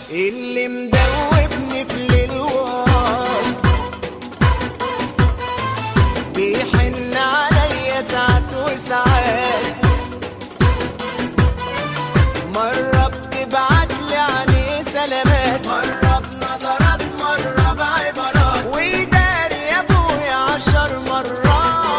اللي مدوبني في الالوان بيحن عليا ساعات وساعات مرة بتبعت لي عليه سلامات مرة بنظرات مرة بعبارات ويداري يا ابويا عشر مرات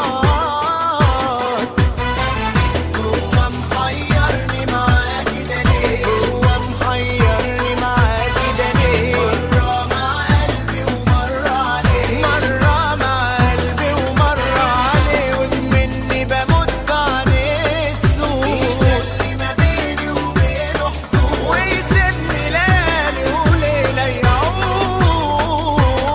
هو محيرني معاه كده ليه هو محيرني معاه كده ليه مرة مع قلبي ومرة عليه مرة مع قلبي ومرة عليه ومني بموت عليه السوق بيخلي ما بيني وبينه حدود ويسيبني ليالي وليلة يعود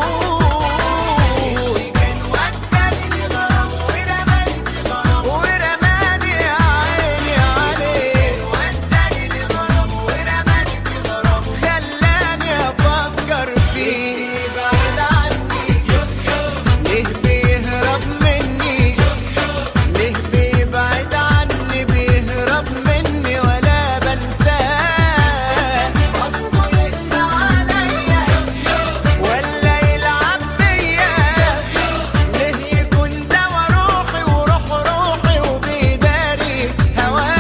كان وداني لغرام ورماني لغرام ورماني يا عيني عليه وداني لغرام ورماني لغرام خلاني افكر فيه بعيد عني ليه بيهرب مني ليه بيبعد عني بيهرب مني ولا بنساه اصله يقسى عليا ولا يلعب بيا ليه يكون دوا روحي وروح روحي وبيداري هواه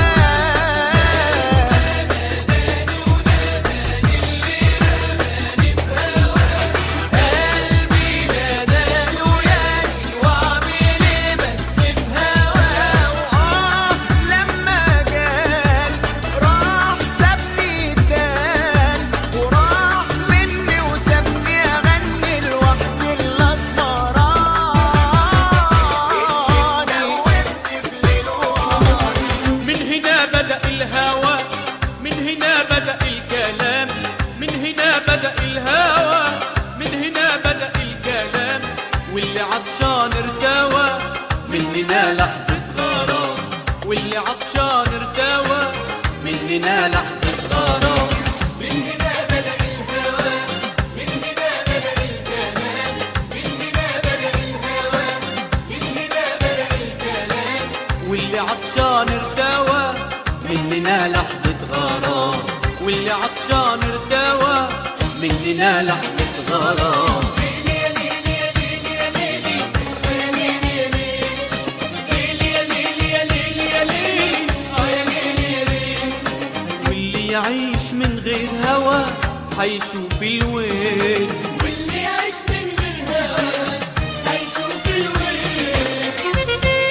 قلبي ناداني وياني واعمل ايه بس في هواه واه لما جاني راح سابني الدان وراح مني وسابني اغني لوحدي الاسمراني دوبني في ليل ونهار من هنا بدأ الهوى من هنا بدأ الكلام من هنا بدأ الهوى من هنا بدأ الكلام واللي عطشان ارتوى مننا لحظة غرام واللي عطشان ارتوى مننا لحظة غرام من هنا بدأ الهوى من هنا بدأ الكلام من هنا بدأ الهوى من هنا بدأ الكلام واللي عطشان ارتوى مننا لحظة غرام واللي عطشان ارتوى مننا لحظة غرام واللي يعيش من غير هوى حيشوف الويل واللي يعيش من غير هوا هيشوف الويل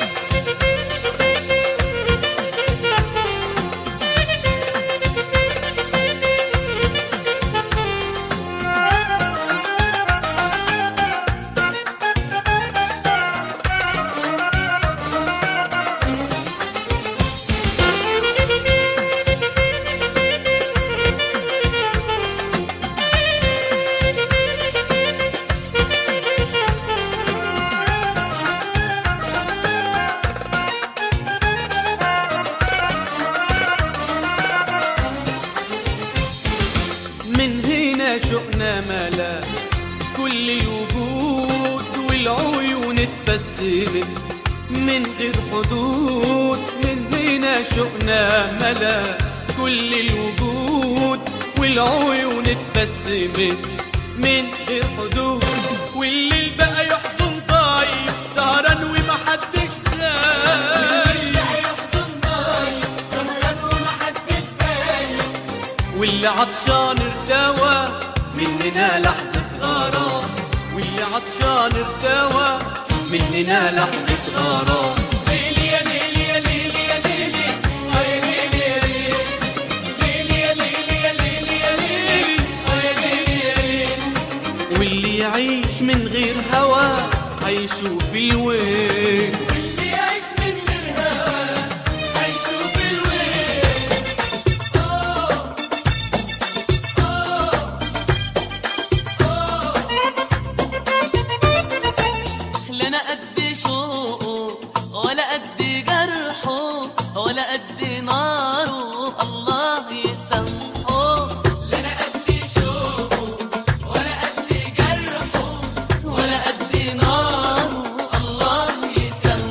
من هنا شئنا ملا كل الوجود والعيون اتبسمت من غير حدود من هنا شئنا ملا كل الوجود والعيون اتبسمت من غير حدود والليل بقى يحضن طيب سهران ومحدش سايق واللي عطشان ارتوى مننا لحظة غرام واللي عطشان ارتوى مننا لحظة غرام ليلي يا ليلي يا ليلي يا ليلي آه يا ليلي يا ليلي ليلي يا ليلي يا ليلي يا ليلي آه يا ليلي يا ليلي واللي يعيش من غير هوى هيشوف الويل واللي يعيش من غير هوا هيشوف الويل لا انا قد شوقه ولا قد جرحه ولا قد ناره الله يسامحه لا انا قد شوقه ولا قد جرحه ولا قد ناره الله يسامحه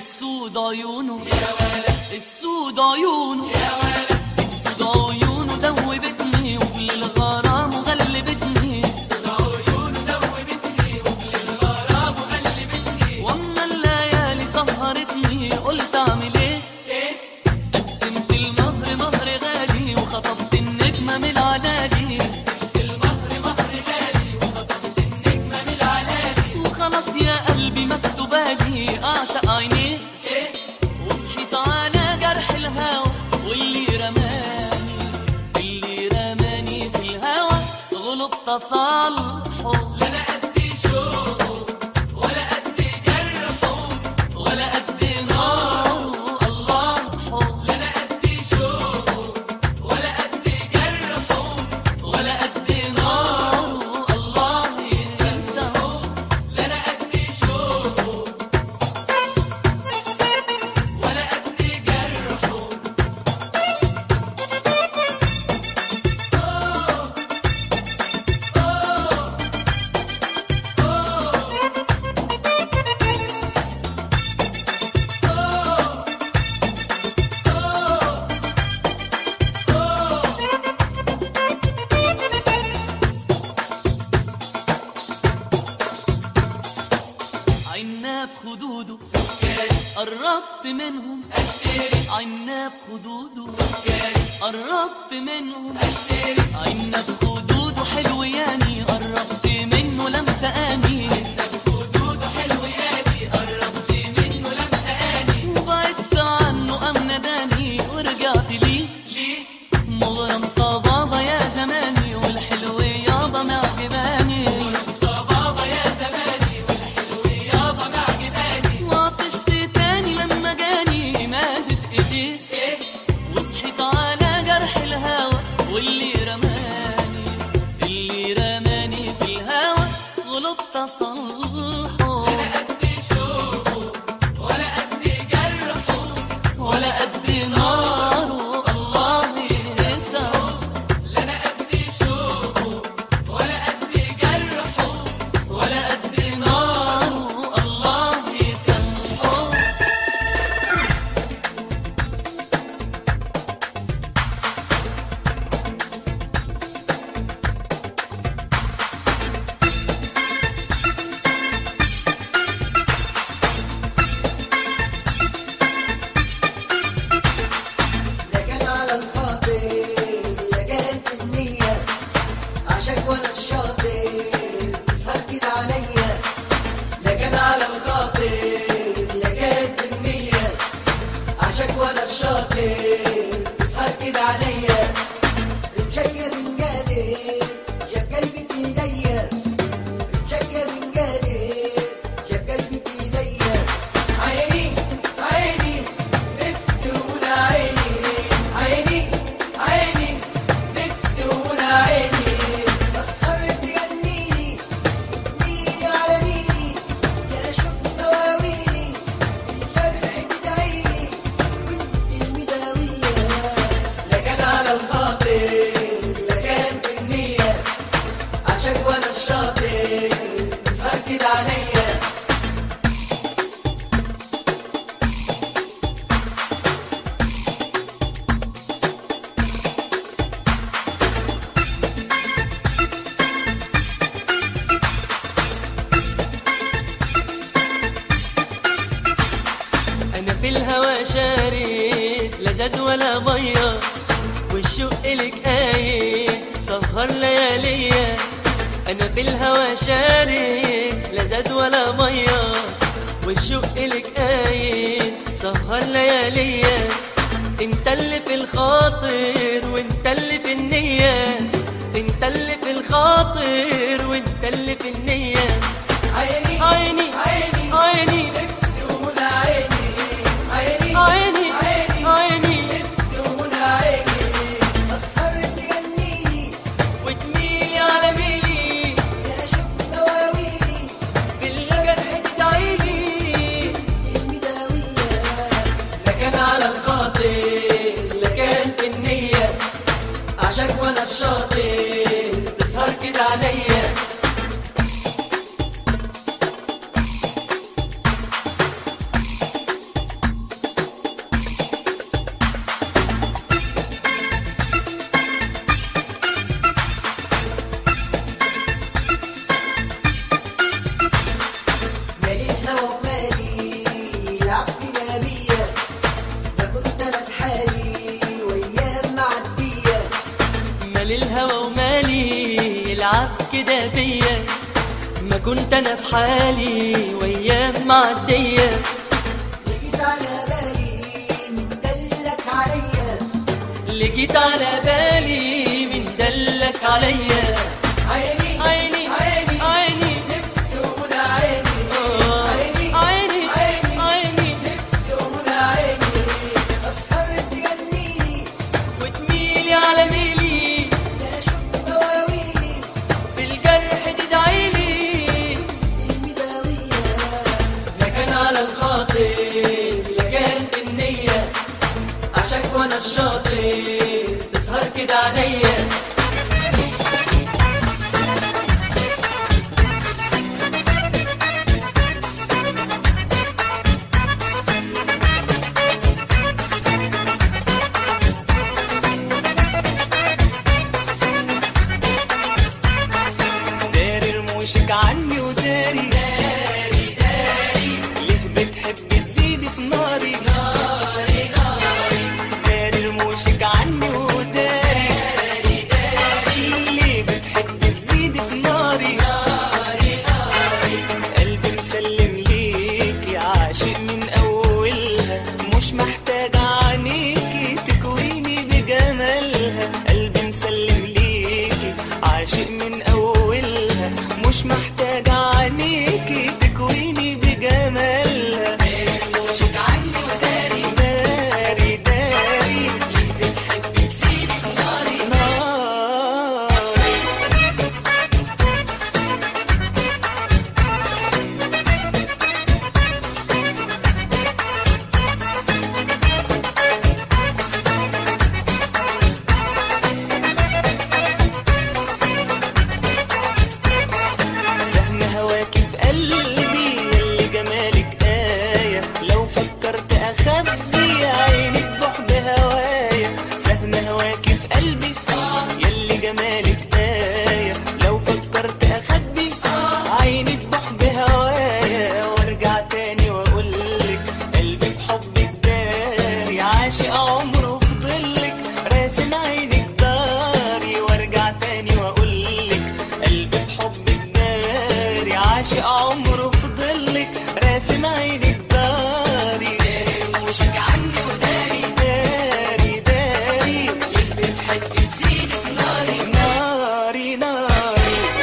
السود عيونه يا ولد السود عيونه يا ولد السود عيونه دوبتني وفي الغرام وغلبتني السود عيونه دوبتني وفي الغرام وغلبتني واما الليالي سهرتني قلت اعمل ايه قدمت المهر مهر غالي وخطفت النجمة من العلالي قدمت المهر مهر غالي وخطفت النجمة من العلالي وخلاص يا قلبي مكتوبالي أعشق عينيه وصحيت على جرح الهوى واللي رماني اللي رماني في الهوى غلب تصالحه لا انا قد شوقه ولا قد جرحه ولا قد ناره الله لا انا قد شوقه ولا قد جرحه ولا قد ناره الله يسامحه لا انا قد شوقه ولا قد جرحه عناب خدوده قربت منهم اشتري عناب خدوده قربت منهم اشتري عناب خدوده حلو ياني قربت منه لمسه اني عناب خدوده حلو ياني قربت منه لمسه اني وبعدت عنه ام نداني ورجعت ليه ليه مغرم صبابة يا زماني والحلو يابا معجباني صبابة يا زماني والحلو يابا معجباني وعطشت تاني لما جاني مادت ايديه وصحيت على جرح الهوى واللي رماني اللي رماني في الهوى غلبت اصلحه ولا قد شوقه ولا قد جرحه ولا قد ناره الله يسعه لا انا قد شوقه ولا قد جرحه ولا قد ناره الله يسامحه لكن على الخاطر لكن في النية عشاك وانا الشاطر تسهر كده عليا لكن على الخاطر لكن في النية عشاك وانا الشاطر تسهر كده عليا مشير قادر جاب قلبي في ايديا مشير قادر جاب قلبي في ايديا عيني عيني نفسي ولا عيني عيني عيني نفسي ولا عيني تسهر تجنيني تجنيني على ميني يا شوق دواويني الجرح تدعيني وانت المداوية لكن على الخاطر لكن في النية عشاك وانا الشاطر تسهر كده عليا انا في الهوى شارد لا زاد ولا ميه والشوق لك قايد سهر لياليا انا في الهوى شارد لا زاد ولا ميه والشوق لك قايد سهر لياليا انت اللي في الخاطر وانت اللي في النيه انت اللي في الخاطر وانت اللي في النيه عيني عيني عيني عيني نفسي ولا عيني عيني عيني عيني عيني نفسي ولا عيني تسهر تجنيني وتميلي على ميلي يا شوق دواويني بالجرح تدعيلي المداوية لكن على الخاطر لكن في النية عشاك وانا الشاطر تسهر كده عليا عليا بيا ما كنت انا في حالي وايام معديه جيت على بالي من دلك عليا اللي جيت على بالي من دلك عليا عيني عيني عيني عيني نفسي ومنى عيني آه. عيني عيني عيني عيني نفسي ومنى عيني أسهر تجنيني وتميلي على ميلي تشد بواويلي في الجرح تدعيلي المداوية لا كان على الخاطر لا كان في النية عشاك وانا الشاطر تسهر كده عليا داري رموشك عني وداري داري داري ليه بتحب تزيد في ناري ناري ناري داري رموشك عني وداري داري داري ليه بتحب تزيد في ناري ناري ناري قلبي مسلم ليكي عاشق من اولها مش محتاج عينيكي تكويني بجمالها قلبي مسلم ليكي عاشق من اولها مش محتاج عينيكي تكويني بجمالها مشيك عني وداري داري داري ليه بتحب تزيد في ناري ناري سهم هواكي في قلبي يلي جمالك آية لو فكرت أخبي عينك بحب هوايا سهم هواكي في قلبي يلي جمالك آية لو فكرت أخبي عينك بحب هوايا وارجع تاني وأقولك قلبي بحبك داري عاشق عمره في ضلك راسم عينك داري وارجع تاني وأقولك قلبي بحبك داري عاشق عمره في ضلك راسم عينك داري داري رموشك عني وداري داري داري ليه بتحب تزيد في ناري ناري ناري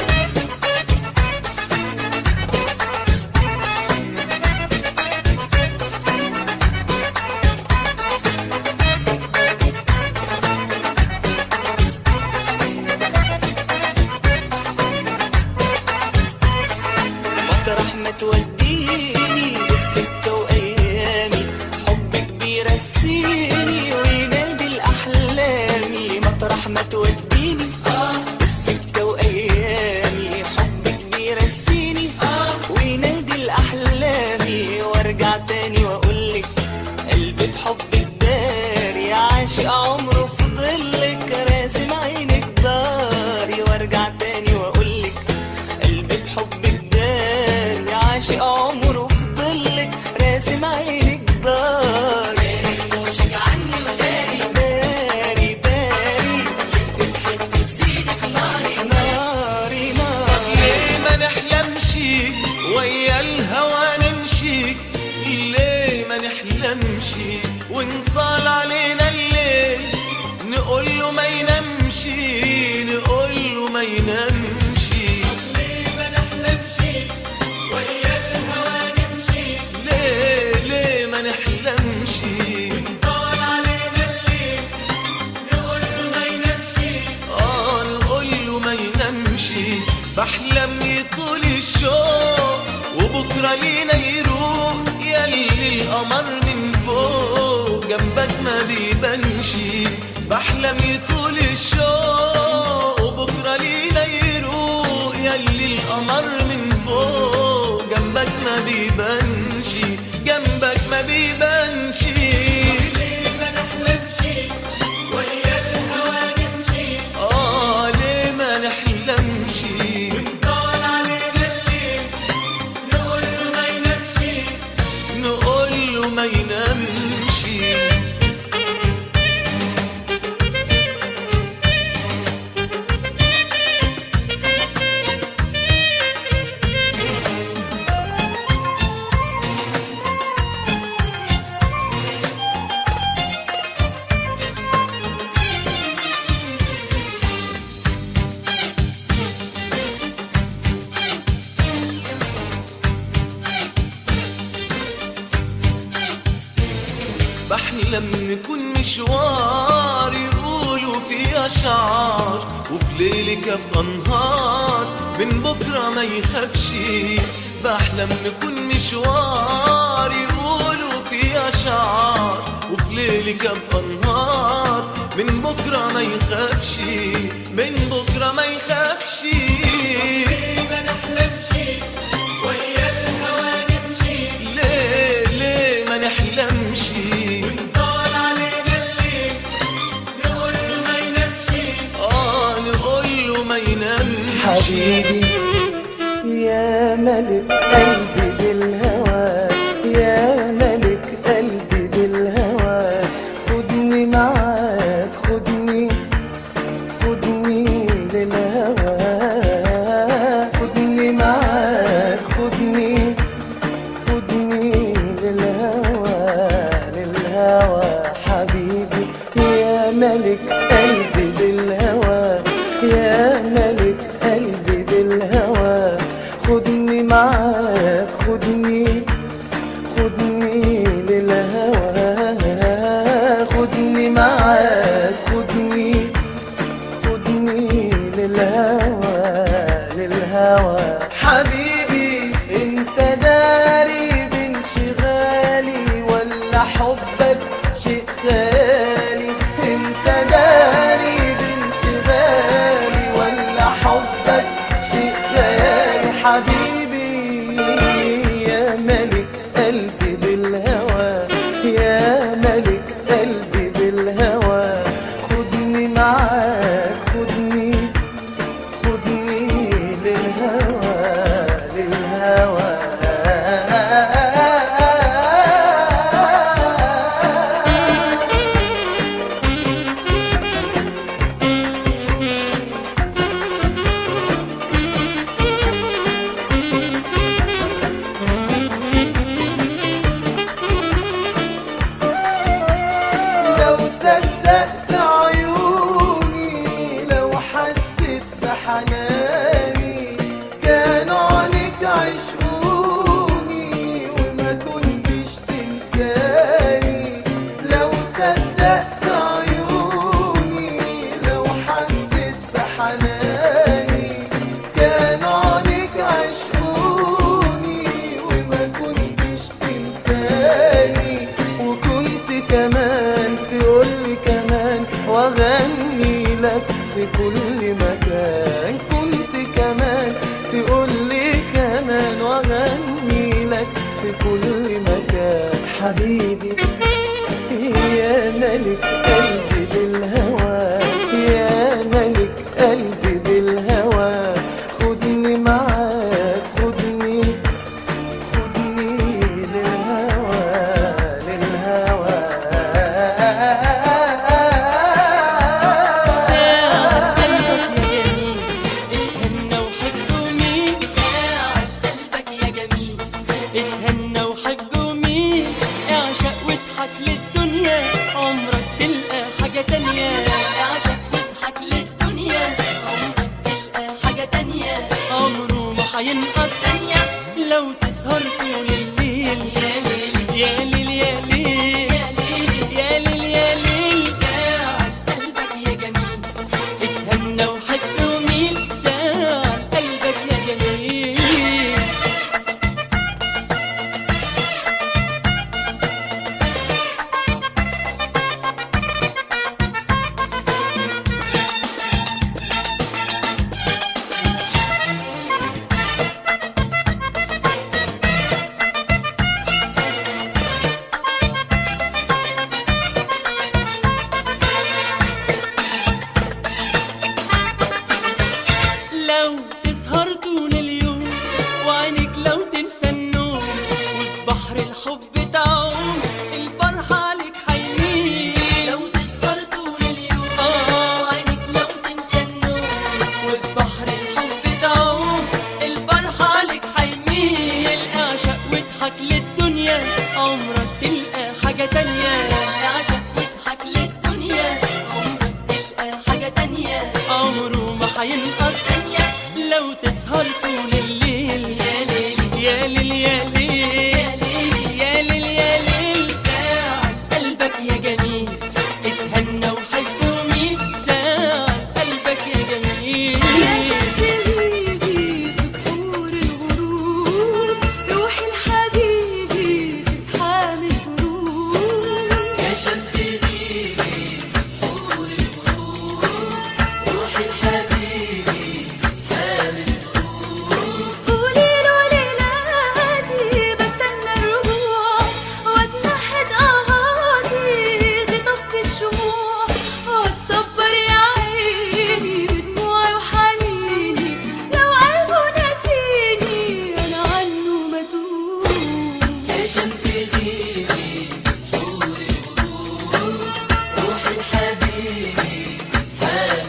مطرح ما توديني بالسكة وأيامي حبك بيرسيني وينادي الأحلامي مطرح ما توديني بالسكة وأيامي حبك بيرسيني وينادي الأحلامي وارجع تاني وأقولك قلبي بحبك داري عاشق عمره في ضلك راسم عينك داري وارجع تاني وأقولك قلبي بحبك داري عاشق عمره في ضلك راسم عينك داري رموشك عني وداري داري داري بتحب تزيد في ناري ناري ناري ليه ما نحلمش ويا الهوى نمشي ليه ما نحلمش ونطال علينا الليل نقول له ما ينامش نقول له ما ينامش ليه ما نحلمش ويا الهوى نمشي ليه ليه ما نحلمش ونطال علينا الليل نقول له ما ينامش اه نقول له ما ينامش بحلم يطول الشوق وبكره لينا يروح يلي القمر من فوق جنبك ما بيبانش بحلم يطول الشوق وبكره لينا يروح بحلم نكون مشوار يقولوا فيه أشعار وفي ليلك أبقى نهار من بكرة ما يخافش بحلم نكون مشوار يقولوا فيه أشعار وفي ليلك أبقى نهار من بكرة ما يخافش من بكرة ما يخافش ما نحلمش ويا الهوى نمشي ليه ليه ما نحلمش طال علينا الليل نقول له ما ينامش اه نقول له ما ينامش حبيبي يا ملك قلبي بالهوى يا ملك قلبي بالهوى خدني معاك خدني خدني للهوى خدني معاك خدني خدني للهوى للهوى حبيبي يا ملك قلبي بالهوى يا ملك قلبي بالهوى خدني معاك خدني خدني للهوى خدني معاك خدني خدني للهوى للهوى حبيبي انت داري بانشغالي ولا حبك شيء خالي انت داري بانشغالي ولا حبك شيء خالي حبيبي يا ملك قلبي بالهوى يا ملك قلبي بالهوى خدني معاك خدني خدني للهوى للهوى لو صدقت عيوني لو حسيت بحناني كانوا عليك عشقوني وما كنتش تنساني لو صدقت عيوني لو حسيت بحناني كانوا عليك عشقوني وما كنتش تنساني وكنت كمان تقولي كمان واغني لك في كل مكان كنت كمان تقولي كمان واغني لك في كل مكان حبيبي يا ملك قلبي بالهوى يا ملك قلبي بالهوى خدني معاك خدني خدني للهوى للهوى ساعة قلبك يا جميل اتهنى وحب مين ساعد قلبك يا جميل اتهنى وحب مين اعشق واضحك للدنيا عمرك تلقى حاجة شمس ديني حور الغروب روحي الحبيبي اسحاب قولي له ليلاتي بستنى الرجوع واتنحت اهاتي تطفي الشموع واتصبر يا عيني بدموعي وحنيني لو قلبه ناسيني انا عنه متوه يا شمس ديني حور الغروب روحي الحبيبي اسحاب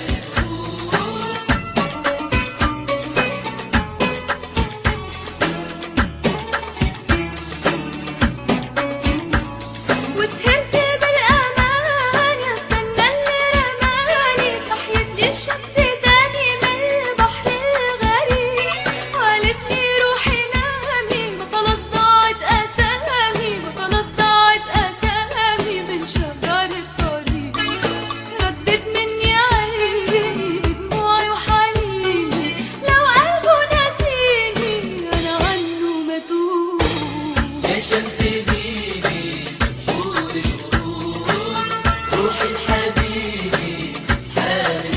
وسهرت بالامان استنى اللي رماني صحيت لي الشمس تاني من البحر الغريب قالت لي روحي نامي ما خلاص ضاعت اسامي ما خلاص ضاعت اسامي من شجر الطريق ردت مني عيني بدموعي وحنيني لو قلبه ناسيني انا عنه متوه يا شمس ديني حور الغروب روحي الحبيبي اسحاب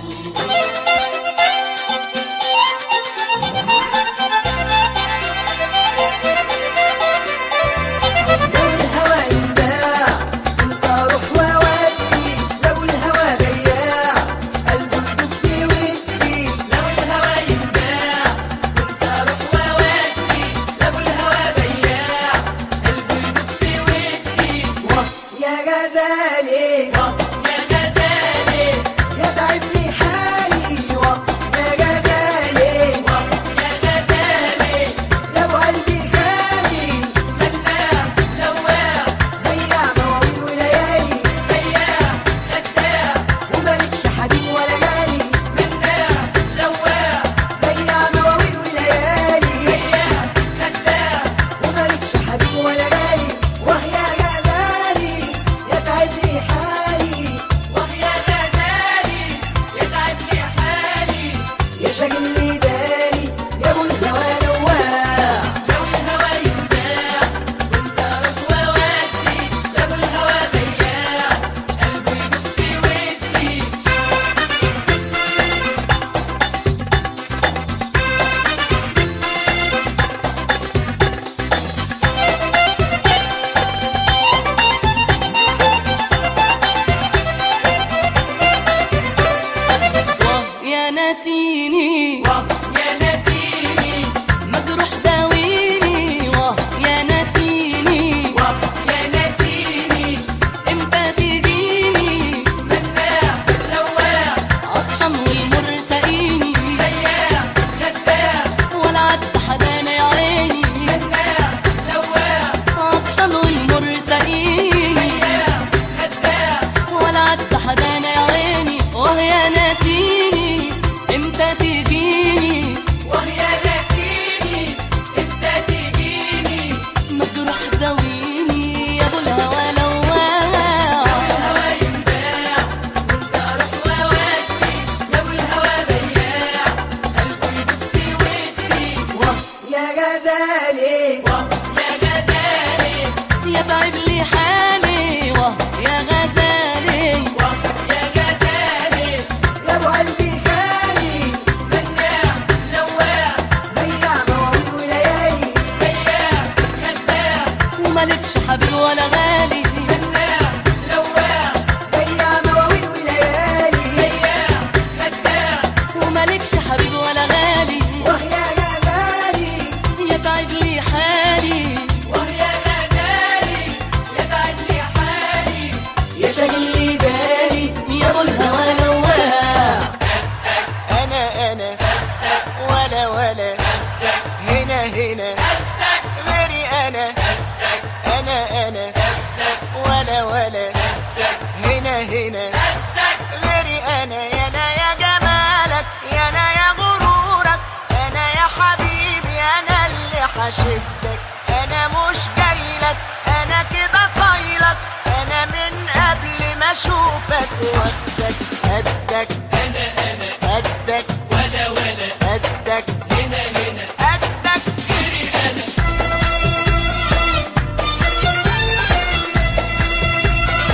لو الهوى ينباع كنت اروح واودي لو الهوى بياع قلبه يدق ويسقي لو الهوى ينباع كنت اروح واودي لو الهوى بياع قلبه يدق ويسقي يا غزالي يا غزالي يا تعب لي حالي يا غزالي يا غزالي يا ابو قلبي خالي مناع لواع ضيع مواويل وليالي بياع غساع ومالكش حبيب ولا جالي مناع لواع ضيع مواويل وليالي بياع غساع ومالكش حبيب ولا جالي وهي غزالي يا تعب لي حالي ويا غزالي يتعب لي حالي يا شاغل لي بالي يا ابو الهوى لواع لو الهوى ينباع كنت اروح واودي لو الهوى بياع قلبي يدق ويسقي يا ناسيني يا نسيني مجروح داويني واه يا ناسيني يا نسيني امتى تجيني مناع لواع عطشان والمر سقيني بياع غساع ولا عد حدانا يا عيني مناع لواع عطشان والمر سقيني بياع غساع ولا عد حدانا يا عيني وهي ناسيني امتى تجيني وهي نسيني امتى تجيني مجروح داويني يا ابو الهوى لواع الهوى ينباع كنت اروح واودي لو الهوى بياع قلبي يدق ويسقي يا غزالي يا غزالي يا تعب لي حالي واه يا غزالي يا غزالي يا ابو قلبي خالي مناع لواع ضيع مواويل وليالي بياع غساع ومالكش حبيب ولا غالي مناع لواع ضيع مواويل وليالي بياع غساع ومالكش حبيب ولا غالي وهي غزالي يتعب لي حالي وهي غزالي يتعب لي حالي يا شاغل لي بالي يا ابو الهوى لواع انا انا ولا ولا هنا هنا غيري انا انا انا ولا ولا هنا هنا غيري انا يا انا يا جمالك يا انا يا غرورك انا يا حبيبي انا اللي حشدك انا مش جايلك انا كده طايلك انا من قبل ما اشوفك واخدك قدك انا انا قدك ولا ولا قدك هنا هنا قدك غيري انا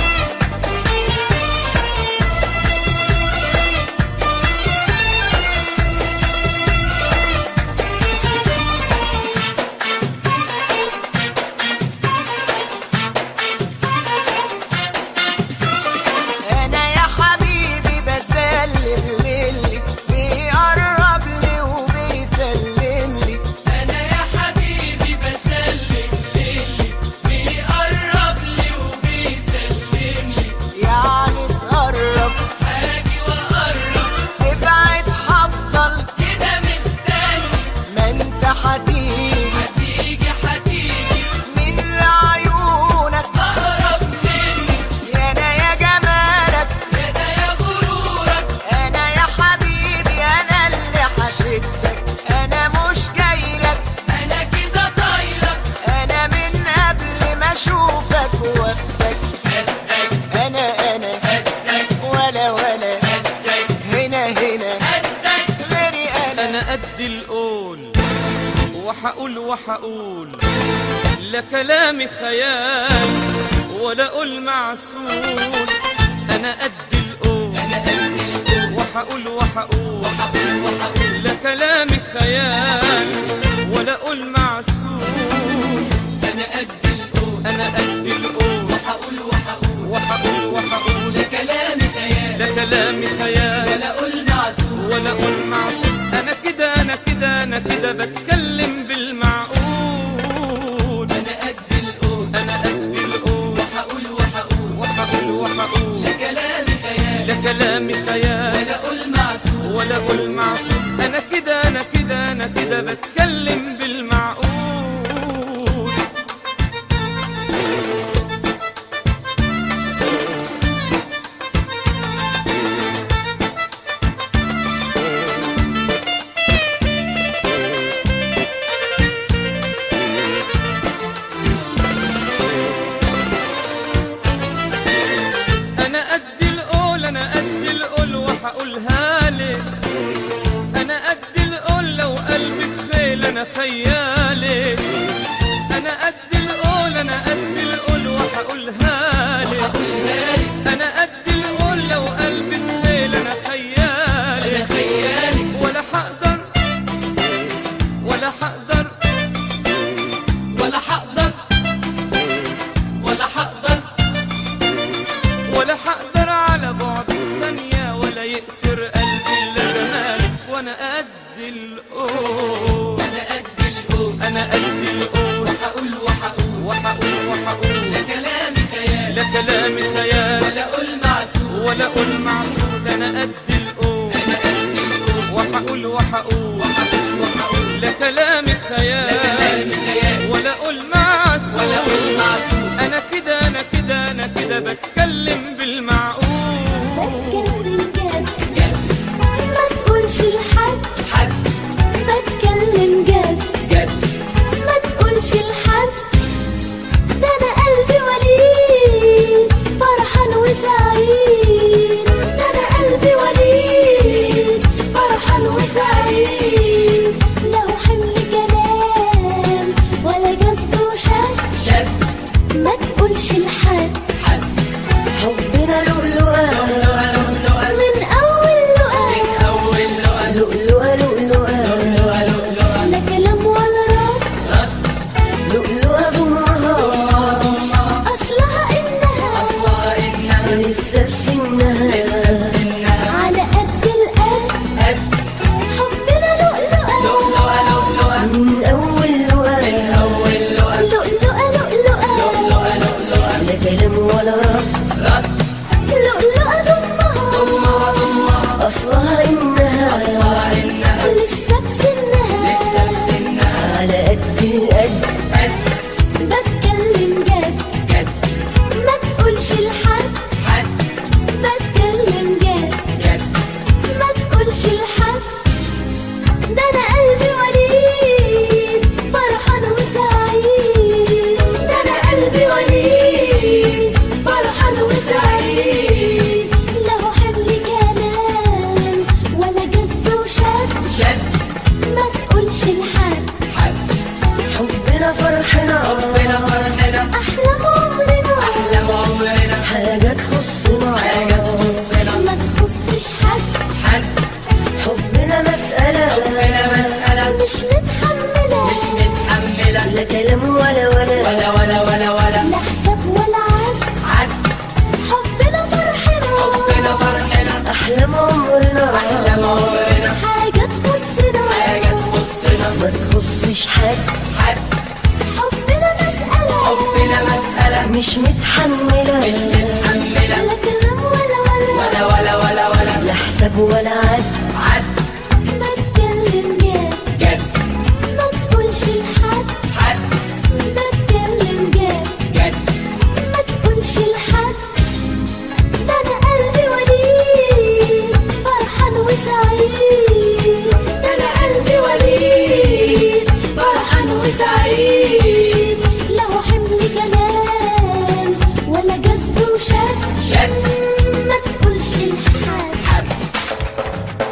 قد القول وحقول وحقول لا كلامي خيال ولا قول معسول انا قد القول وحقول وحقول لا كلامي خيال ولا قول معسول انا قد القول انا قد القول وحقول وحقول وحقول وحقول لا كلامي خيال لا كلامي خيال ولا قول معسول ولا اقول معصوم انا كده انا كده انا كده بتكلم بالمعقول انا قد القول انا قد القول وحقول وحقول وحقول وحقول لا كلامي خيال لا كلامي خيال ولا قول معسول ولا اقول معصوم انا كده انا كده انا كده بتكلم بالمعقول انا قد القول انا قد القول وهقولها لك انا قد القول لو قلبك خيل انا خيالك انا قد القول انا قد القول وهقولها لك انا قد القول لو قلبك خيل انا خيالك ولا حقدر ولا حقدر ولا حقدر ولا حقدر ولا حقدر على بعدك ثانية ولا يأسر قلبي إلا جمالك وأنا قد القول انا قد القول أنا قد القول وحقول وحقول وحقول وحقول لا كلامي خيال لا كلامي خيال ولا قول معسول ولا قول معسول أنا قد القول انا قد القول وحقول وحقول وحقول وحقول لا كلامي خيال كلامي خيال ولا قول معسول ولا قول معسول أنا كده أنا كده أنا كده بتكلم بالمعقول بتكلم جد جد ما تقولش لحد حد بتكلم جد جد ما تقولش لحد ده انا قلبي وليد فرحان وسعيد ده انا قلبي وليد فرحان وسعيد لو حمل كلام ولا جذب وشد شد ما تقولش لحد حد حبنا لؤلؤة من اول لقاء اول لقا لؤلؤة لؤلؤة لا كلام ولا رد لؤلؤة ضمها اصلها انها الله انها لسه في سنها على قد القد قد حبنا لؤلؤة لؤلؤة لؤلؤة من أول لؤلؤة اول لقا لؤلؤة لؤلؤة لؤلؤة لؤلؤة لا كلام ولا رد رد لؤلؤة ضمها ضمها ضمها أصلها إنها الله انها لسه في سنها لسه في سنها على قد القد قد بتكلم جد جد ما تقولش لحد حد بتكلم جد جد ما تقولش لحد ده انا قلبي وليد فرحان وسعيد ده انا قلبي وليد فرحان وسعيد له حمل كلام ولا جذب وشد شد ما تقولش لحد حد حبنا فرحنا ربنا فرحنا احلام عمرنا احلام عمرنا حاجة تخصنا حاجة تخصنا ما تخصش حد حد حبنا مسألة ربنا مسألة مش متحملة مش متحملة لا كلام ولا ولا ولا ولا ولا ولا لا حساب ولا عد عد حبنا فرحنا ربنا فرحنا أحلام عمرنا احلام عمرنا حاجة تخصنا حاجة تخصنا ما تخصش حد حد حبنا مسألة حبنا مسألة مش متحملة مش متحملة لا كلام ولا ولا ولا ولا ولا ولا لا حساب ولا عد عد بتكلم جد جد ما تقولش لحد حد بتكلم جد جد ما تقولش لحد ده انا قلبي وليد فرحان وسعيد ده انا قلبي وليد فرحان وسعيد له حمل كلام ولا جذب وشد شد ما تقولش لحد حد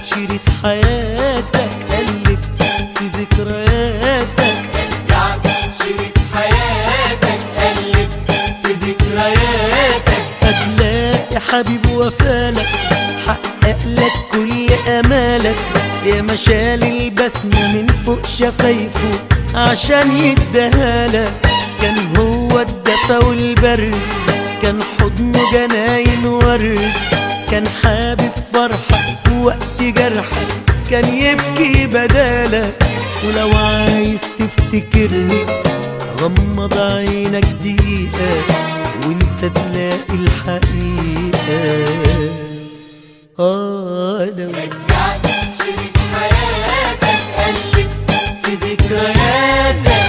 شريط حياتك قلبت في ذكرياتك رجعت شريط حياتك قلبت في ذكرياتك هتلاقي حبيب وفالك حقق لك كل امالك يا مشال البسمة من فوق شفايفه عشان يديهالك كان هو الدفا والبرد كان حضنه جناين ورد كان حابب فرحك وقت جرحك كان يبكي بدالك ولو عايز تفتكرني غمض عينك دقيقة وانت تلاقي الحقيقة آه لو رجعت شريط حياتك قلبت في ذكرياتك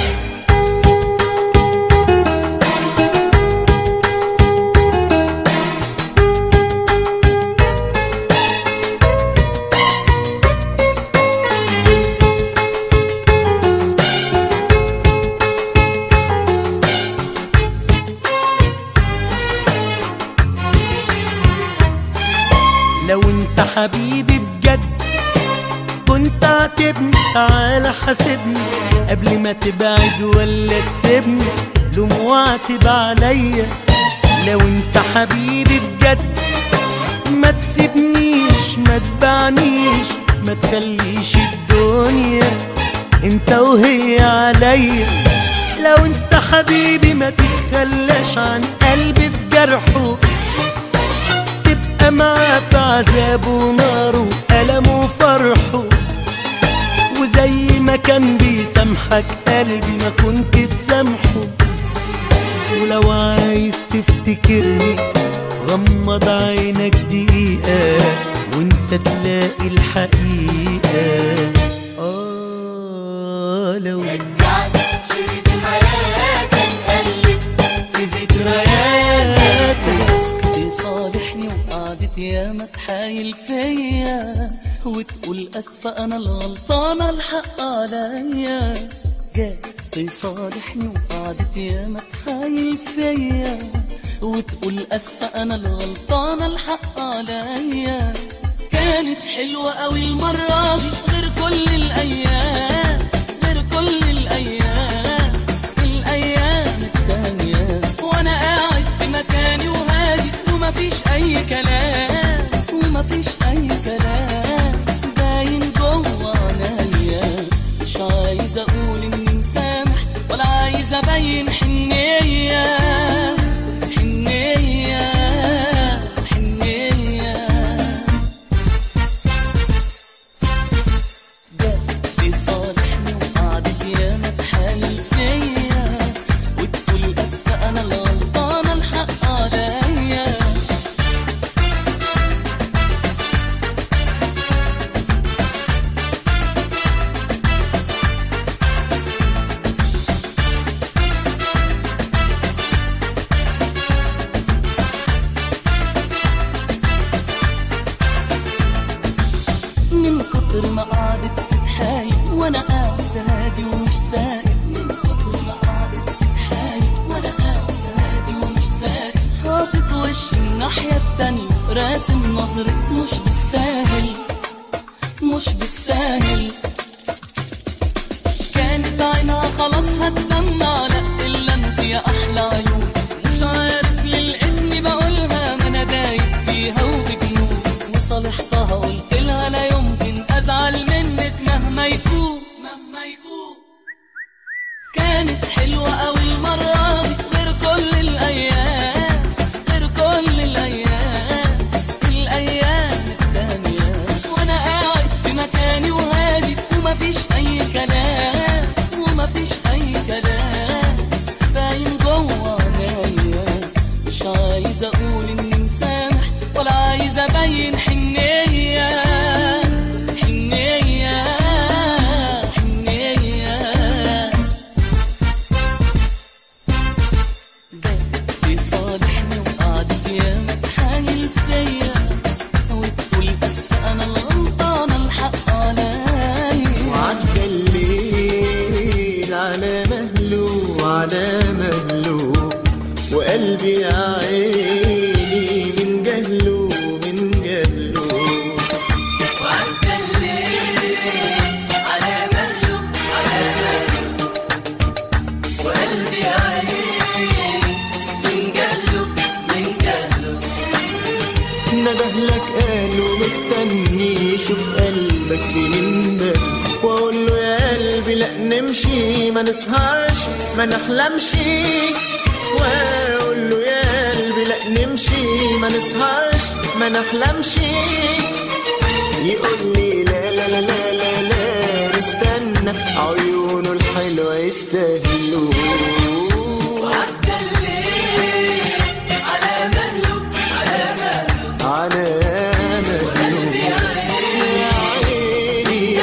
لو انت حبيبي بجد كنت عاتبني تعالى حاسبني قبل ما تبعد ولا تسيبني لوم واعتب عليا لو انت حبيبي بجد ما تسيبنيش ما تبعنيش ما تخليش الدنيا انت وهي عليا لو انت حبيبي ما تتخلاش عن قلبي في جرحه تبقى معاه في عذابه وناره وألمه وفرحه وزي ما كان بيسامحك قلبي ما كنت تسامحه ولو عايز تفتكرني غمض عينك دقيقة وانت تلاقي الحقيقة آه لو رجعت شريط حياتك قلبت في ذكرياتك تصالحني وقعدت ياما تحايل فيا وتقول اسفة انا الغلطانة الحق عليا جات تصالحني وقعدت ياما تحايل فيا وتقول اسفة انا الغلطانة الحق عليا كانت حلوة قوي المرة دي غير كل الايام غير كل الايام الايام التانية وانا قاعد في مكاني وهادي ومفيش اي كلام ومفيش اي كلام باين جوه عينيا مش عايز اقول اني مسامح ولا عايز ابين حنية حنية حنية جت صالحني وقعدت ياما تحايل فيا وتقول اسفة انا الغلطانة الحق عليا من كتر ما قعدت تتحايل وانا قاعد هادي ومش سائل من كتر ما قعدت تتحايل وانا قاعد هادي ومش سائل حاطط وشي الناحية التانية راسم نظرة مش بالساهل مش بالساهل كانت عينها خلاص هتدمع لا الا انت يا احلى عيون مش عارف للقتني بقولها ما انا دايب فيها وبجنون وصالحتها قلت لها لا يمكن ازعل منك مهما يكون مهما يكون كانت حلوة قوي المرة دي غير كل الأيام غير كل الأيام الأيام التانية وأنا قاعد في مكاني وهادي ومفيش أي كلام ومفيش أي كلام باين جوه عينيا مش عايز أقول إني مسامح ولا عايز أبين حنية حنية حنية تصالحني وقعدت ياما تحايل فيا وتقول اسفة انا الغلطانة الحق عليا وعدى بكي من ده واقول له يا قلبي لا نمشي ما نسهرش ما نحلمش واقول له يا قلبي لا نمشي ما نسهرش ما نحلمش يقول لي لا لا لا لا لا لا استنى عيونه الحلوة يستاهلوا على مهله يا عيني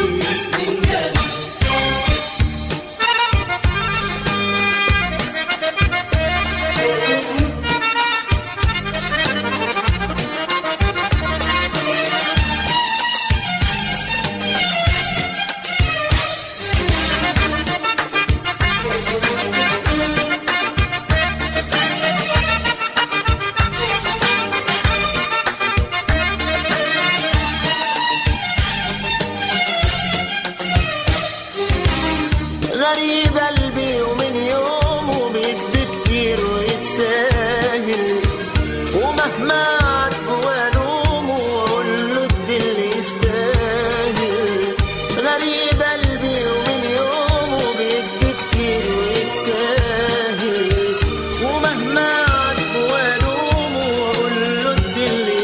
غريب قلبي ومن يومه بيدي كتير ويتساهل ومهما عاتبه والومه واقول له ادي اللي يستاهل غريب قلبي ومن يومه بيدي كتير ويتساهل ومهما عاتبه والومه واقول له ادي اللي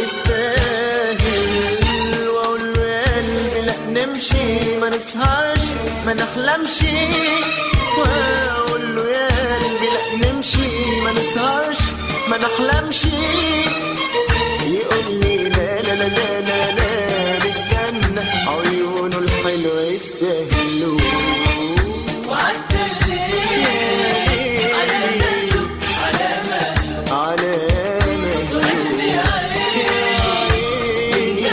يستاهل واقول له يا قلبي لا نمشي ما نسهرش ما نحلمش واقول له يا قلبي لا نمشي ما نسهرش ما نحلمش يقول لي لا لا لا لا لا لا نستنى عيونه الحلوة يستاهلوا على مهله يا عيني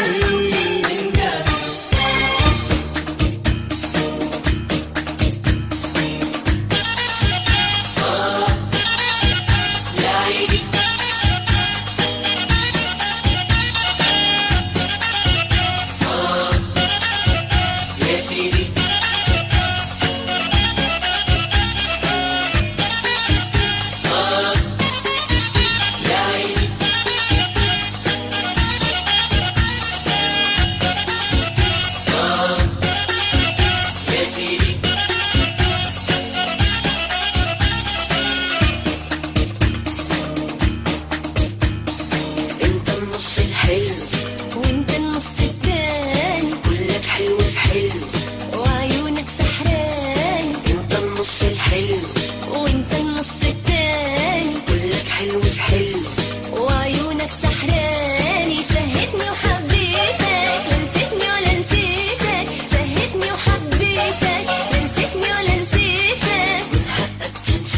انت النص الحلو وانت النص التاني كلك حلو في حلو وعيونك سحراني انت النص الحلو وانت النص التاني كلك حلو في حلو وعيونك سحراني سهتني وحبيتك لا نسيتني ولا نسيتك سهتني وحبيتك لا نسيتني ولا نسيتك حقك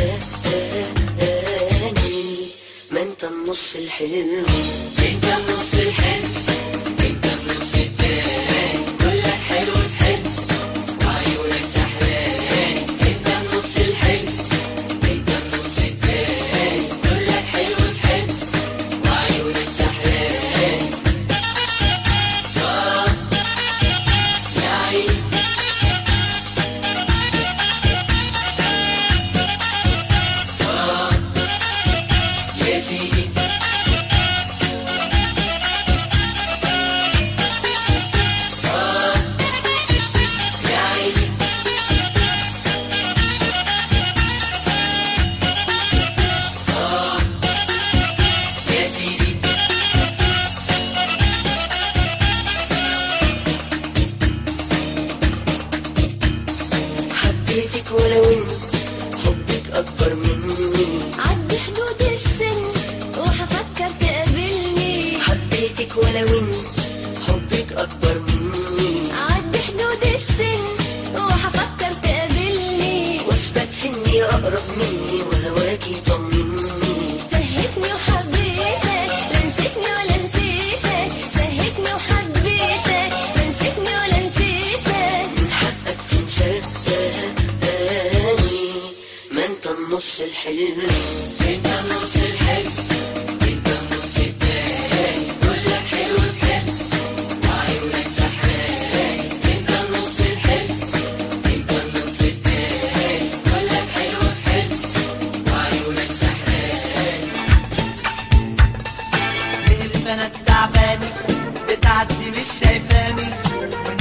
تنساني ما انت النص الحلو انت النص الحلو انت النص التاني كلك حلو في حلو وعيونك سحراني انت النص الحلو انت النص التاني كلك حلو في حلو وعيونك سحراني اه يا عيني اه يا سيدي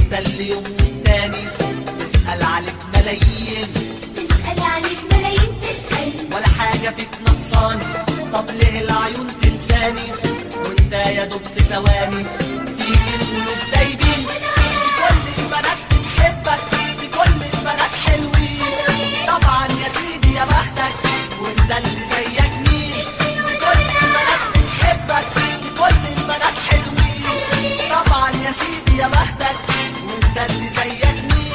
وانت اللي يوم والتاني تسأل عليك ملايين تسأل عليك ملايين تسأل ولا حاجة فيك نقصاني طب ليه العيون تنساني وانت يا دوب في ثواني تيجي القلوب دايبين بكل البنات بتحبك بكل البنات حلوين طبعا يا سيدي يا بختك وانت اللي زيك مين بكل البنات بتحبك بكل البنات حلوين طبعا يا سيدي يا بختك وانت اللي زيك مين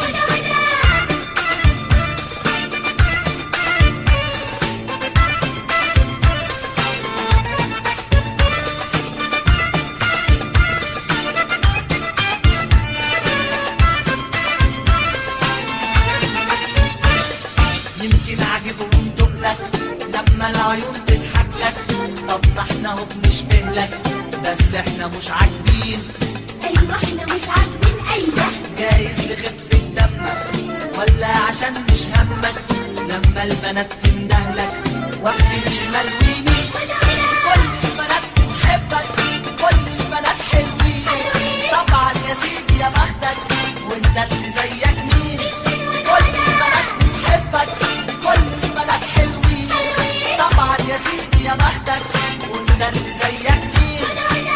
يمكن عاجبهم تقلك لما العيون تضحك لك طب ما احنا هو بنشبه لك بس احنا مش عاجبين أيوة احنا مش عاجبين أيوة جايز لخفة دمك ولا عشان مش همك لما البنات تندهلك واخدين شمال ويمين كل البنات بتحبك كل البنات حلوين طبعا يا سيدي يا بختك وانت اللي زيك مين كل البنات بتحبك كل البنات حلوين طبعا يا سيدي يا بختك وانت اللي زيك مين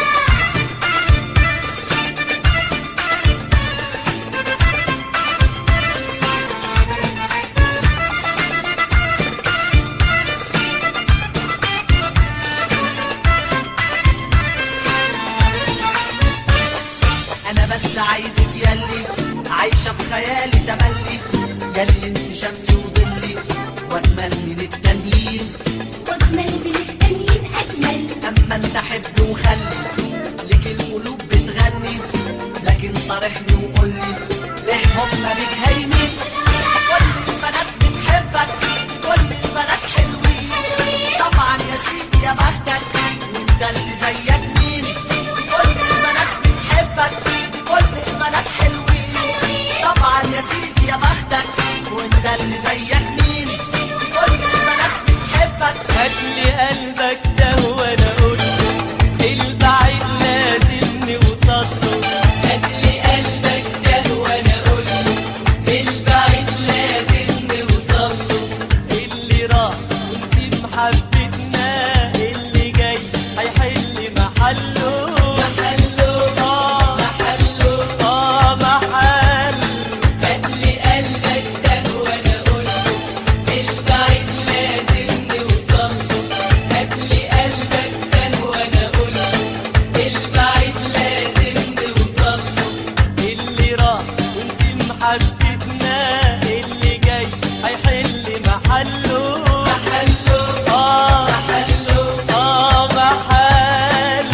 انا بس عايزك ياللي عايشة في خيالي تملي ياللي انت شمسي وظلي واجمل من التانيين واجمل من التانيين أجمل اما انت حب وخلي ليك القلوب بتغني لكن صارحني وقولي ليه هما بيك هايمين كل البنات بتحبك كل البنات حلوين طبعا يا سيدي يا بختك وانت اللي زيك مين كل البنات بتحبك كل البنات حلوين طبعا يا سيدي يا بختك وانت اللي زيك مين كل البنات بتحبك هاتلي قلبك ده وانا اقول البعيد لازم نوصله هاتلي قلبك ده وانا اقول البعيد لازم نوصله اللي راح ونسيب محبتنا اللي جاي هيحل محله محله اه محله اه محل هاتلي قلبك ده وانا اقول البعيد لازم نوصله هاتلي قلبك ده وانا اقول البعيد لازم نوصله اللي راح ونسيب محبتنا اللي جاي هيحل محله محله اه محله اه محل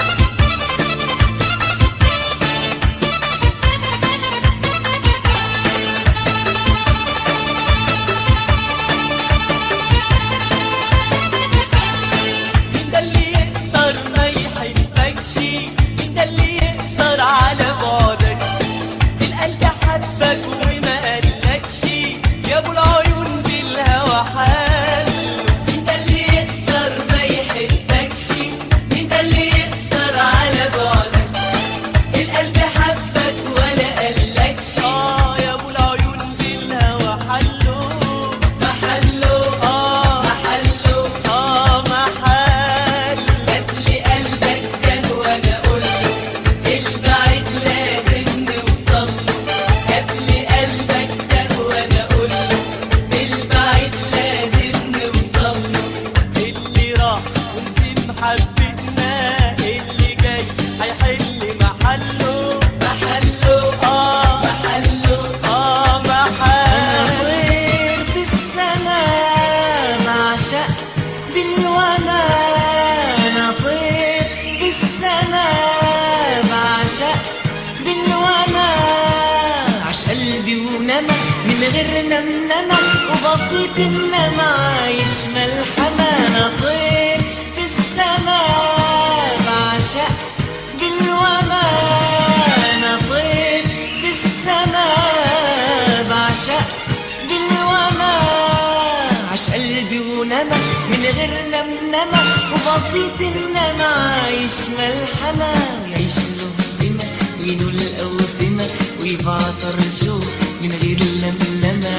مين ده اللي يقدر ما يحبكش مين ده اللي يقدر على بعدك القلب حبك وما قالكش يا ابو العيون بالهوى حال مين ده اللي يقدر ما يحبكش مين ده اللي يقدر على بعدك القلب حبك ولا قالكش اه يا ابو العيون بالهوى حلو محله اه محله اه محل هاتلي قلبك كان وانا اقوله البعيد لازم نوصله هاتلي قلبك كان وانا اقوله البعيد لازم نوصله اللي راح ونسيب محبتنا اللي جاي هيحل محله محله اه محله اه محل طير في السماء بعشق بالونا انا طير في السماء بعشق بالونا عش قلبي ونما من غير نمنمة وبسيط انما يشمل حمامة طير في السماء بعشق بالونا انا طير في السماء بعشق بالونا عش قلبي ونما من غير نمنمة وبسيط انما يشمل حمام يعيش له سمة وينول الأوسمة ويبعطر شوق من غير لملمة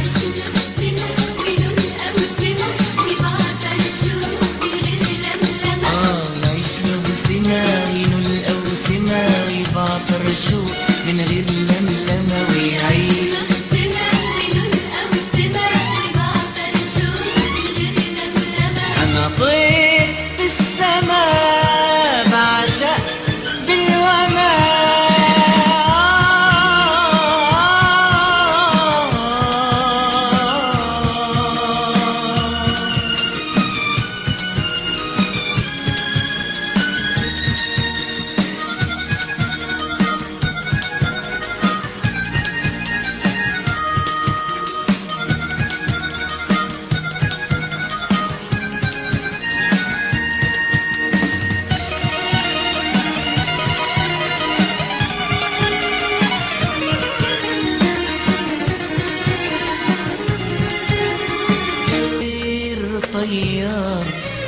آه يعيش له بالسما ينول الأوسمة ويبعطر شوق من غير لملمة ويعيش أنا طير في السماء بعشق بالوماء طير طيار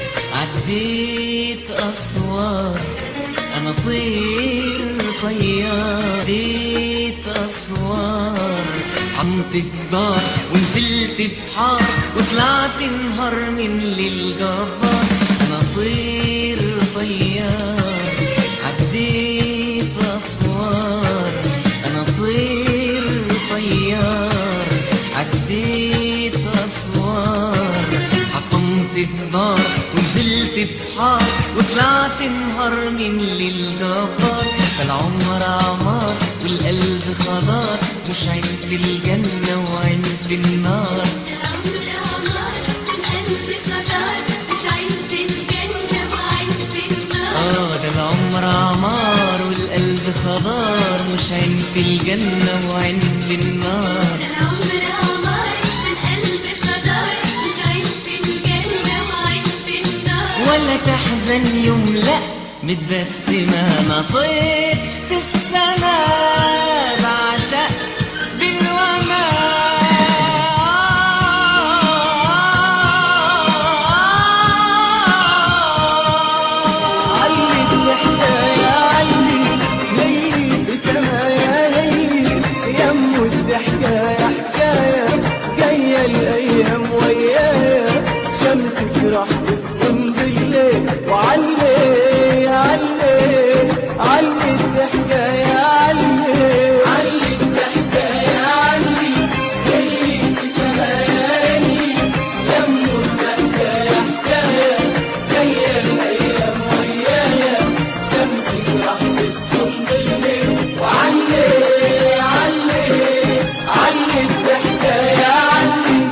عديت أسوار أنا طير طيار عديت أسوار عمت الدار ونزلت بحار وطلعت نهار من للجبار أنا طير طيار عديت أسوار أنا طير طيار عديت أسوار حطمت النار ونزلت بحار وطلعت نهار من للجبار فالعمر عمار والقلب خضار مش عين في الجنة وعين في النار اه ده العمر عمار والقلب خضار مش عين في الجنة وعين في النار ولا تحزن يوم لا متبسمة أنا طير في السماء بعشق بالوماء علي الحكاية علي ليلي بسمايا ليلي يم الضحكاية حكاية جاية الأيام ويايا شمسك راح تسكن بالليل وعلي علي علي الضحكاية علي علي الضحكاية علي ليلي بسمايا ليلي يم الضحكاية حكاية جاية الأيام ويايا شمسك راح تسكن بالليل وعلي علي علي الضحكاية علي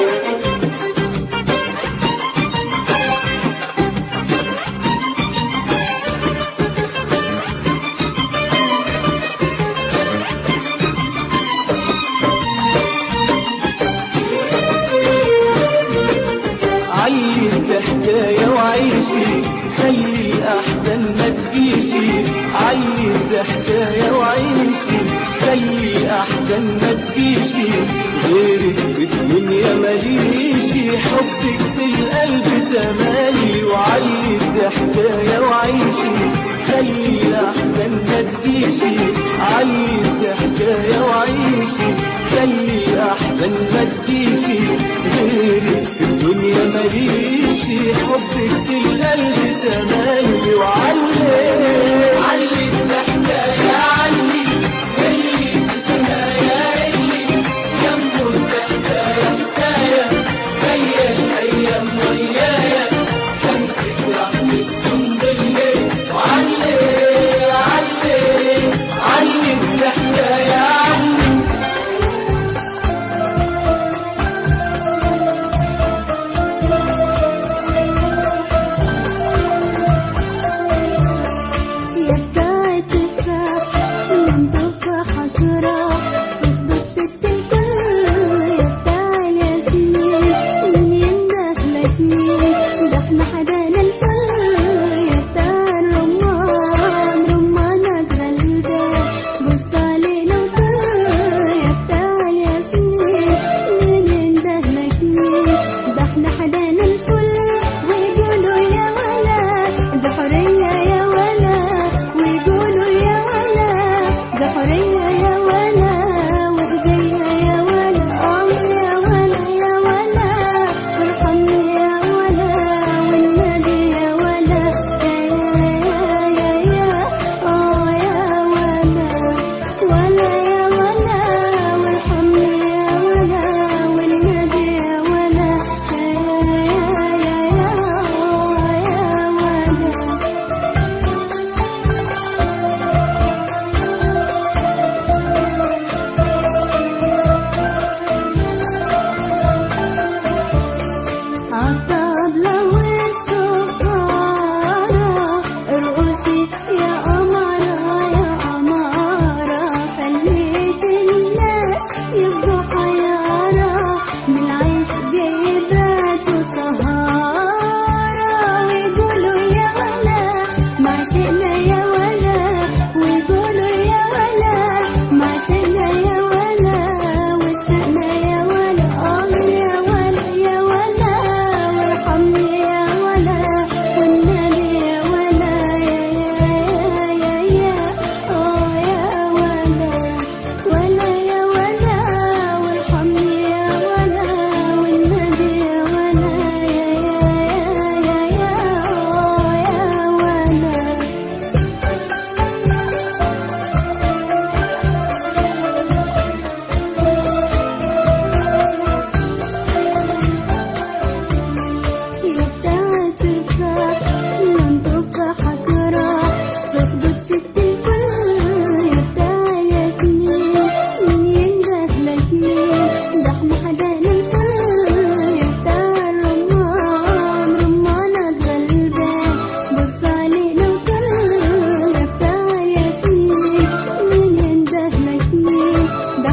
علي الحكاية وعيشي خلي الأحزان ما تجيشي علي الحكاية وعيشي خلي الأحزان ما تجيشي غيرك في الدنيا ماليشي حبك في القلب تمالي وعلي الحكاية وعيشي خلي الأحزان ما تجيشي علي الحكاية وعيشي خلي الأحزان ما تجيشي غيرك في الدنيا ماليشي حبك في القلب تمالي وعلي علي الحكاية علي اللي في سمايا اللي جنبه الحكاية حكاية جاية الأيام ويايا شمسك راح تسكن بالليل وعلي علي علي الحكاية علي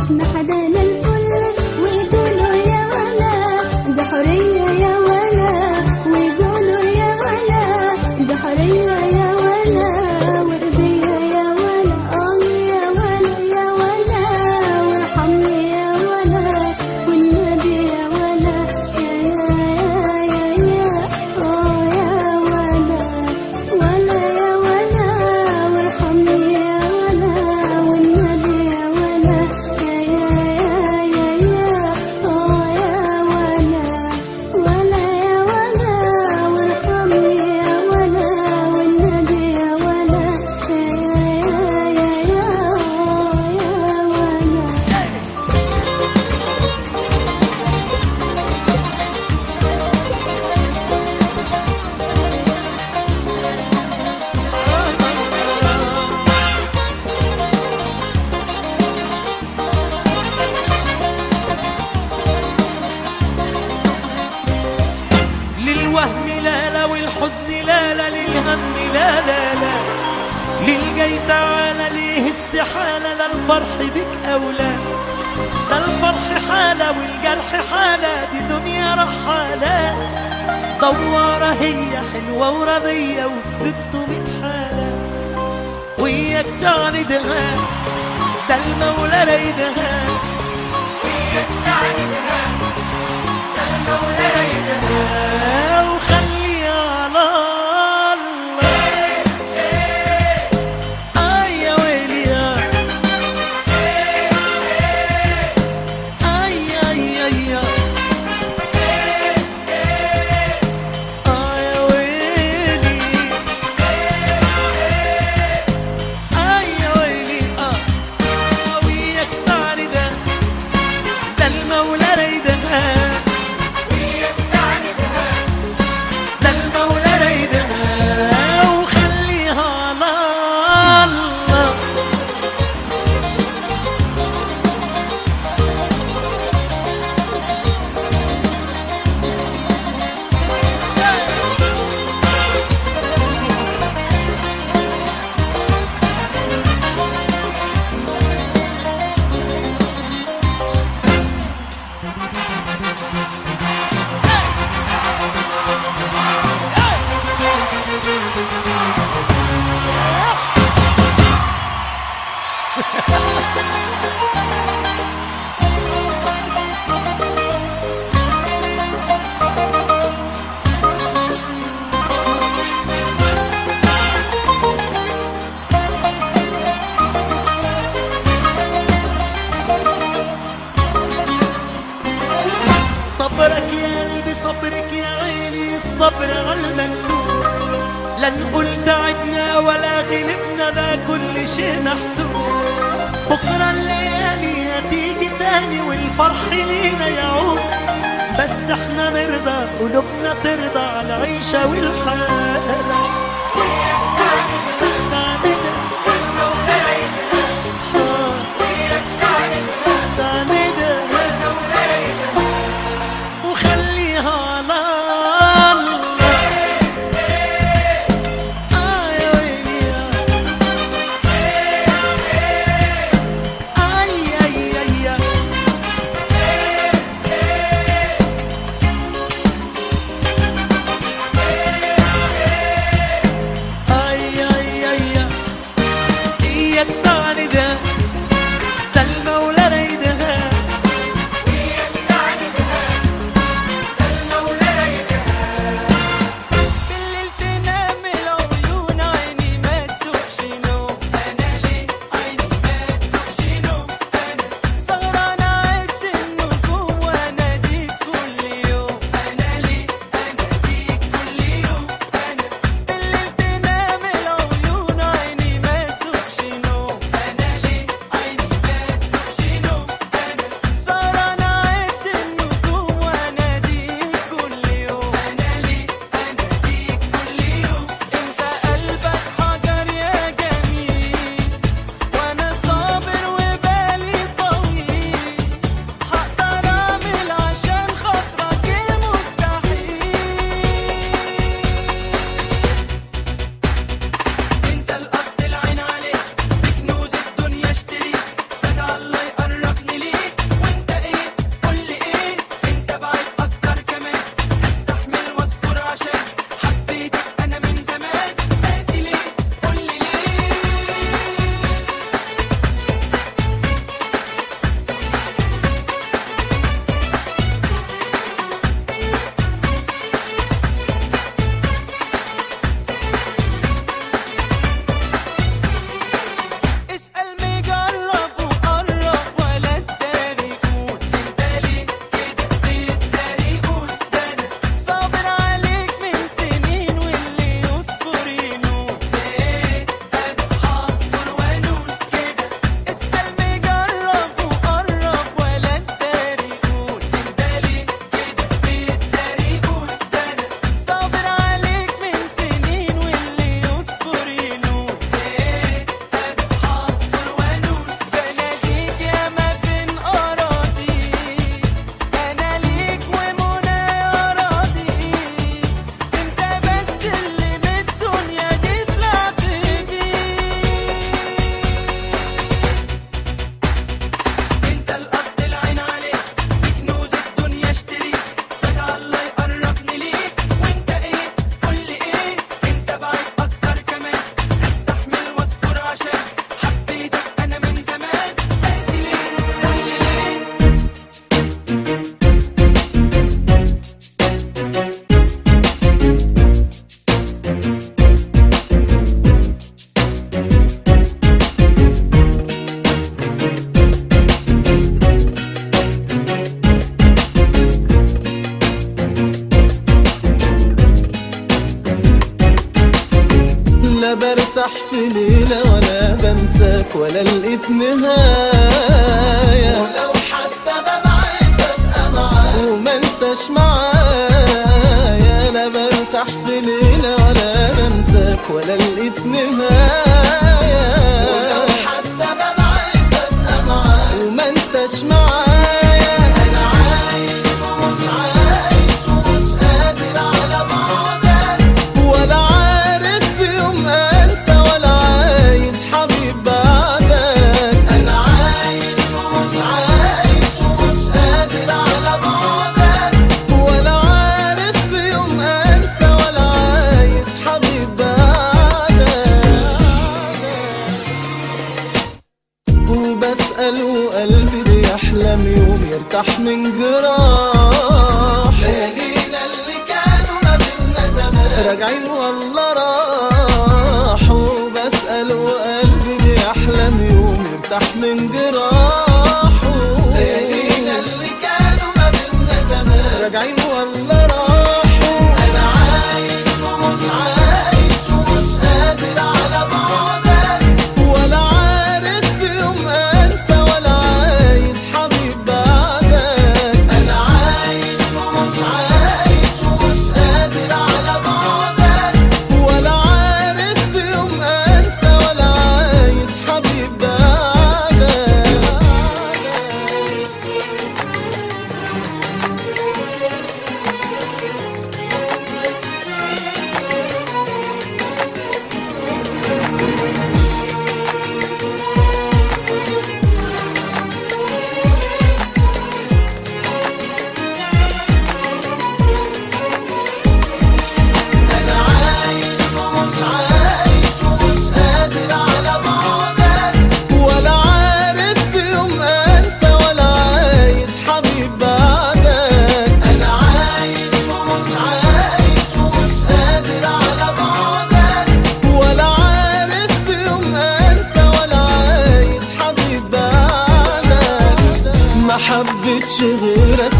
احنا حدانا الفل ويقولوا يا ولا ده حرية يا ولا ويقولوا يا ولا ده حرية يا ولا وردية يا ولا اه يا ولا يا ولا وارحمني يا ولا والنبي يا ولا يا يا يا يا اه يا ولا ولا يا ولا وارحمني يا ولا والنبي يا ولا يا يا يا يا اه يا ولا ولا يا ولا وارحمني يا ولا والنبي يا ولا يا يا يا يا اه يا ولا للوهم لا لا والحزن لا لا للهم لا لا لا للجاي تعالى ليه استحالة لا الفرح بك أولى ده الفرح حالة والجرح حالة دي دنيا رحالة دوارة هي حلوة ورضية وبستمية حالة وياك تعندها ده المولى رايدها وياك تعندها ده المولى رايدها وخلي على الله آه يا ويلي يا آي آي آي آي آه يا ويلي آي يا ويلي آه آه وياك تعالي ده ده المولى رايدها ده المولى رايدها وخليها على الله صبرك يا قلبي صبرك يا عيني الصبر على المكتوب لا نقول تعبنا ولا غلبنا ده كل شيء محسوب بكرة الليالي هتيجي تاني والفرح لينا يعود بس احنا نرضى قلوبنا ترضى على العيشة والحالة وخليها على الله آه يا ويلي يا. آي آي آي آي. آي نهاية ولو حتى ببعد ببقى معاك وما انتش معايا انا عايش ومش عايش ومش قادر على بعدك ولا عارف في يوم انسى ولا عايز حبيب بعدك انا عايش ومش عايش ومش قادر على بعدك ولا عارف في يوم انسى ولا عايز حبيب بعدك وبسأل وقلبي بيحلم يوم يرتاح من جراح ليالينا اللي كانوا ما بينا زمان راجعين والله راحوا وبسأل وقلبي بيحلم يوم يرتاح من جراحه ليالينا اللي كانوا ما بينا زمان راجعين والله راحوا انا عايش ومش عايش ومش قادر على بعدك ولا عارف في يوم انسى ولا عايز حبيب بعدك انا عايش ومش عايش ومش قادر على بعدك ولا عارف في يوم انسى ولا عايز حبيب بعدك انا عايش ومش عايش ومش قادر على بعدك ولا عارف في يوم انسى ولا عايز حبيب بعدك انا عايش ومش عايش ومش قادر على بعدك ولا عارف في يوم انسى ولا عايز حبيب بعدك ما حبيتش غيرك